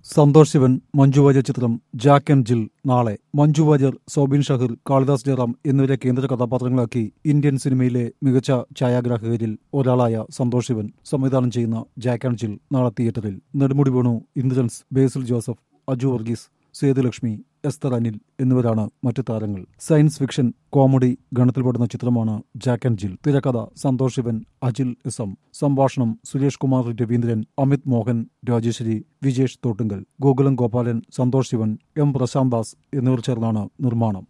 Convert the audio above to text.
സന്തോഷ് ശിവൻ മഞ്ജു വാര്യർ ചിത്രം Jack and Jill നാളെ മഞ്ജു വാര്യർ സോബിൻ ഷഹിർ കാളിദാസ് ജയറാം എന്നിവരെ കേന്ദ്ര കഥാപാത്രങ്ങളാക്കി ഇന്ത്യൻ സിനിമയിലെ മികച്ച ഛായാഗ്രാഹകരിൽ ഒരാളായ സന്തോഷ് ശിവൻ സംവിധാനം ചെയ്യുന്ന ജാക്ക് ആൻഡ് ജിൽ നാളെ തിയേറ്ററിൽ നെടുമുടി വേണു ഇന്ദ്രൻസ് ബേസിൽ ജോസഫ് അജു വർഗീസ് സേതുലക്ഷ്മി എസ്തർ അനിൽ എന്നിവരാണ് മറ്റു താരങ്ങൾ സയൻസ് ഫിക്ഷൻ കോമഡി ഗണത്തിൽപ്പെടുന്ന ചിത്രമാണ് ജാക്ക് ആൻഡ് ജിൽ തിരക്കഥ സന്തോഷ് ശിവൻ അജിൽ ഇസം സംഭാഷണം സുരേഷ് കുമാർ രവീന്ദ്രൻ അമിത് മോഹൻ രാജേശ്വരി വിജേഷ് തോട്ടുങ്കൽ ഗോകുലം ഗോപാലൻ സന്തോഷ് ശിവൻ എം പ്രശാന്ത് ദാസ് എന്നിവർ ചേർന്നാണ് നിർമ്മാണം